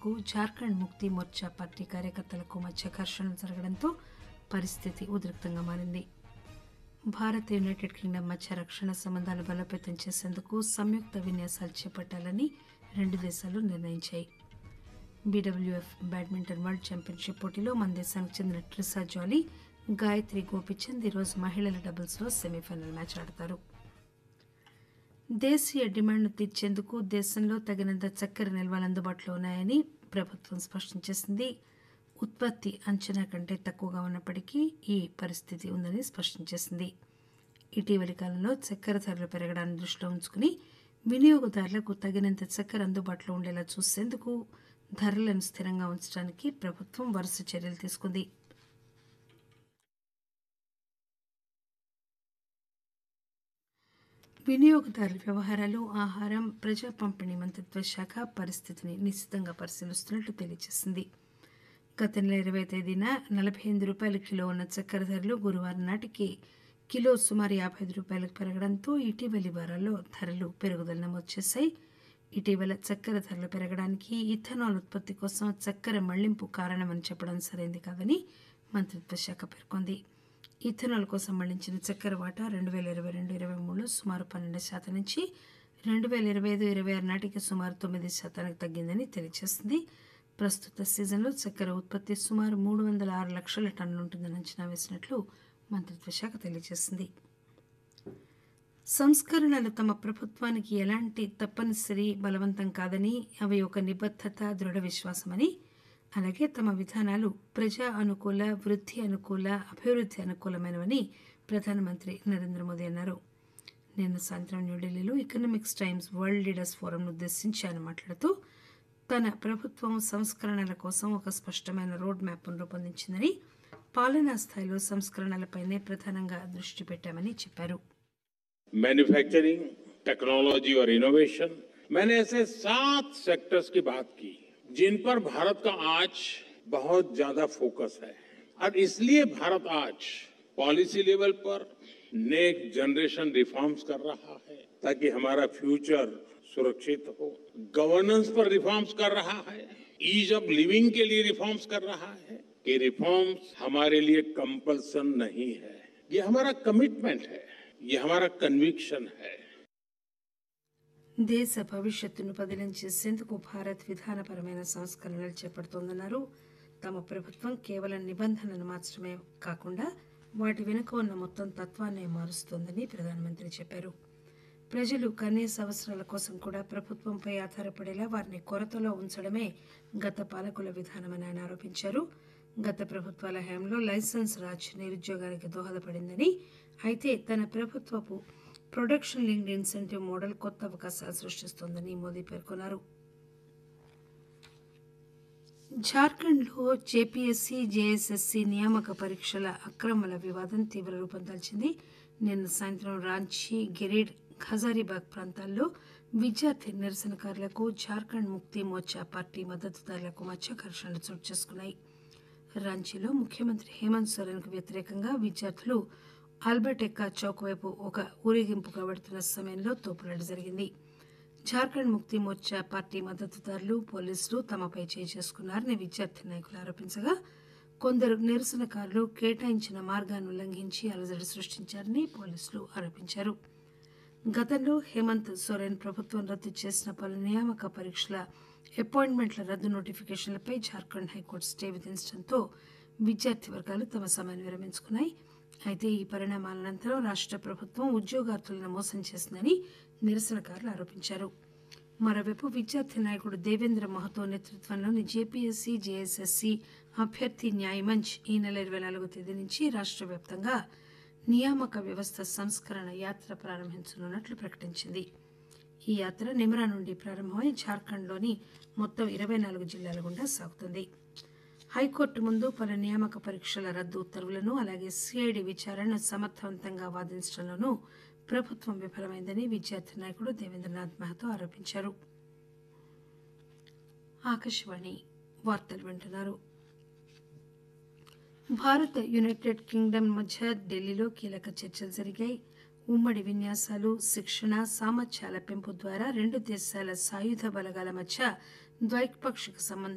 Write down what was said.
మేరకు జార్ఖండ్ ముక్తి మోర్చా పార్టీ కార్యకర్తలకు మధ్య ఘర్షణలు జరగడంతో పరిస్థితి ఉద్రిక్తంగా మారింది భారత్ యునైటెడ్ కింగ్డమ్ మధ్య రక్షణ సంబంధాలు బలోపేతం చేసేందుకు సంయుక్త విన్యాసాలు చేపట్టాలని రెండు దేశాలు నిర్ణయించాయి బీడబ్ల్యూఎఫ్ బ్యాడ్మింటన్ వరల్డ్ ఛాంపియన్షిప్ పోటీలో మన దేశానికి చెందిన ట్రిసా జాలీ గాయత్రి గోపిచంద్ ఈరోజు మహిళల డబుల్స్లో సెమీఫైనల్ మ్యాచ్ ఆడతారు దేశీయ డిమాండ్ను తీర్చేందుకు దేశంలో తగినంత చక్కెర నిల్వలు అందుబాటులో ఉన్నాయని ప్రభుత్వం స్పష్టం చేసింది ఉత్పత్తి అంచనా కంటే తక్కువగా ఉన్నప్పటికీ ఈ పరిస్థితి ఉందని స్పష్టం చేసింది ఇటీవలి కాలంలో చక్కెర ధరలు పెరగడాన్ని దృష్టిలో ఉంచుకుని వినియోగదారులకు తగినంత చక్కెర అందుబాటులో ఉండేలా చూసేందుకు ధరలను స్థిరంగా ఉంచడానికి ప్రభుత్వం వరుస చర్యలు తీసుకుంది వినియోగదారుల వ్యవహారాలు ఆహారం ప్రజా పంపిణీ మంత్రిత్వ శాఖ పరిస్థితిని నిశ్చితంగా పరిశీలిస్తున్నట్లు తెలియజేసింది గత నెల ఇరవై తేదీన నలభై ఎనిమిది రూపాయల కిలో ఉన్న చక్కెర ధరలు గురువారం నాటికి కిలో సుమారు యాభై ఐదు రూపాయలకు పెరగడంతో ఇటీవలి వారాల్లో ధరలు పెరుగుదల నమోదు చేశాయి ఇటీవల చక్కెర ధరలు పెరగడానికి ఇథనాల్ ఉత్పత్తి కోసం చక్కెర మళ్లింపు కారణమని చెప్పడం సరైంది కాదని మంత్రిత్వ శాఖ పేర్కొంది ఇథనాల్ కోసం మళ్లించిన చక్కెర వాటా రెండు వేల ఇరవై రెండు ఇరవై మూడులో సుమారు పన్నెండు శాతం నుంచి రెండు వేల ఇరవై ఐదు ఇరవై ఆరు నాటికి సుమారు తొమ్మిది శాతానికి తగ్గిందని తెలియజేసింది ప్రస్తుత సీజన్లో చక్కెర ఉత్పత్తి సుమారు మూడు వందల ఆరు లక్షల టన్నులు ఉంటుందని అంచనా వేసినట్లు మంత్రిత్వ శాఖ తెలియజేసింది సంస్కరణలు తమ ప్రభుత్వానికి ఎలాంటి తప్పనిసరి బలవంతం కాదని అవి ఒక నిబద్ధత దృఢ విశ్వాసమని అలాగే తమ విధానాలు ప్రజా అనుకూల వృద్ధి అనుకూల అభివృద్ధి అనుకూలమైనవని ప్రధానమంత్రి నరేంద్ర మోదీ అన్నారు నిన్న సాయంత్రం న్యూఢిల్లీలో ఎకనామిక్స్ టైమ్స్ వరల్డ్ లీడర్స్ ఫోరంను ఉద్దేశించి ఆయన మాట్లాడుతూ తన ప్రభుత్వం సంస్కరణల కోసం ఒక స్పష్టమైన రోడ్ మ్యాప్ను రూపొందించిందని పాలనా స్థాయిలో సంస్కరణలపైనే ప్రధానంగా దృష్టి పెట్టామని చెప్పారు मैन्युफैक्चरिंग टेक्नोलॉजी और इनोवेशन मैंने ऐसे सात सेक्टर्स की बात की जिन पर भारत का आज बहुत ज्यादा फोकस है और इसलिए भारत आज पॉलिसी लेवल पर नेक्स्ट जनरेशन रिफॉर्म्स कर रहा है ताकि हमारा फ्यूचर सुरक्षित हो गवर्नेंस पर रिफॉर्म्स कर रहा है ईज ऑफ लिविंग के लिए रिफॉर्म्स कर रहा है कि रिफॉर्म्स हमारे लिए कंपल्सन नहीं है ये हमारा कमिटमेंट है ये हमारा कन्विक्शन है దేశ భవిష్యత్తును పదిలం చేసేందుకు భారత్ విధానపరమైన సంస్కరణలు చేపడుతోందన్నారు తమ ప్రభుత్వం కేవలం నిబంధనలు మార్చడమే కాకుండా వాటి వెనుక ఉన్న మొత్తం తత్వాన్నే మారుస్తోందని ప్రధానమంత్రి చెప్పారు ప్రజలు కనీస అవసరాల కోసం కూడా ప్రభుత్వంపై ఆధారపడేలా వారిని కొరతలో ఉంచడమే గత పాలకుల విధానమని ఆయన ఆరోపించారు గత ప్రభుత్వాల హయాంలో లైసెన్స్ రాజ్ నిరుద్యోగానికి దోహదపడిందని అయితే తన ప్రభుత్వపు ప్రొడక్షన్ లింక్డ్ ఇన్సెంటివ్ మోడల్ కొత్త అవకాశాలు సృష్టిస్తోందని మోదీ పేర్కొన్నారు జార్ఖండ్లో జేపీఎస్సీ జేఎస్ఎస్సీ నియామక పరీక్షల అక్రమాల వివాదం తీవ్ర రూపం దాల్చింది నిన్న సాయంత్రం రాంచీ గిరిడ్ ఖజారీబాగ్ ప్రాంతాల్లో విద్యార్థి నిరసనకారులకు జార్ఖండ్ ముక్తి మోర్చా పార్టీ మద్దతుదారులకు మధ్య ఘర్షణలు చోటు చేసుకున్నాయి రాంచీలో ముఖ్యమంత్రి హేమంత్ సోరెన్కు వ్యతిరేకంగా విద్యార్థులు ఆల్బర్ట్ ఎక్కా చౌక్ వైపు ఒక ఊరేగింపుగా వెడుతున్న సమయంలో తోపులాట జరిగింది జార్ఖండ్ ముక్తి మోర్చా పార్టీ మద్దతుదారులు పోలీసులు తమపై చేయి చేసుకున్నారని విద్యార్థి నాయకులు ఆరోపించగా కొందరు నిరసనకారులు కేటాయించిన మార్గాన్ని ఉల్లంఘించి అలజడి సృష్టించారని పోలీసులు ఆరోపించారు గతంలో హేమంత్ సోరెన్ ప్రభుత్వం రద్దు చేసిన పలు నియామక పరీక్షల అపాయింట్మెంట్ల రద్దు నోటిఫికేషన్లపై జార్ఖండ్ హైకోర్టు స్టే విధించడంతో విద్యార్థి వర్గాలు తమ సమ్మెను విరమించుకున్నాయి అయితే ఈ పరిణామాల అనంతరం రాష్ట్ర ప్రభుత్వం ఉద్యోగార్థులను మోసం చేసిందని నిరసనకారులు ఆరోపించారు మరోవైపు విద్యార్థి నాయకుడు దేవేంద్ర మహతో నేతృత్వంలోని జేపీఎస్సీ జేఎస్ఎస్సీ అభ్యర్థి న్యాయమంచ్ ఈ నెల ఇరవై నాలుగో తేదీ నుంచి రాష్ట్ర వ్యాప్తంగా నియామక వ్యవస్థ సంస్కరణ యాత్ర ప్రారంభించనున్నట్లు ప్రకటించింది ఈ యాత్ర నిమ్రా నుండి ప్రారంభమై జార్ఖండ్లోని మొత్తం ఇరవై నాలుగు జిల్లాల గుండా సాగుతుంది హైకోర్టు ముందు పలు నియామక పరీక్షల రద్దు ఉత్తర్వులను అలాగే సిఐడి విచారణను సమర్థవంతంగా వాదించడంలోనూ ప్రభుత్వం విఫలమైందని విద్యార్థి నాయకుడు దేవేంద్రనాథ్ మహతో ఆరోపించారు ఆకాశవాణి వార్తలు వింటున్నారు భారత్ యునైటెడ్ కింగ్డమ్ మధ్య ఢిల్లీలో కీలక చర్చలు జరిగాయి ఉమ్మడి విన్యాసాలు శిక్షణ సామర్థ్యాల పెంపు ద్వారా రెండు దేశాల సాయుధ బలగాల మధ్య ద్వైపాక్షిక సంబంధాలు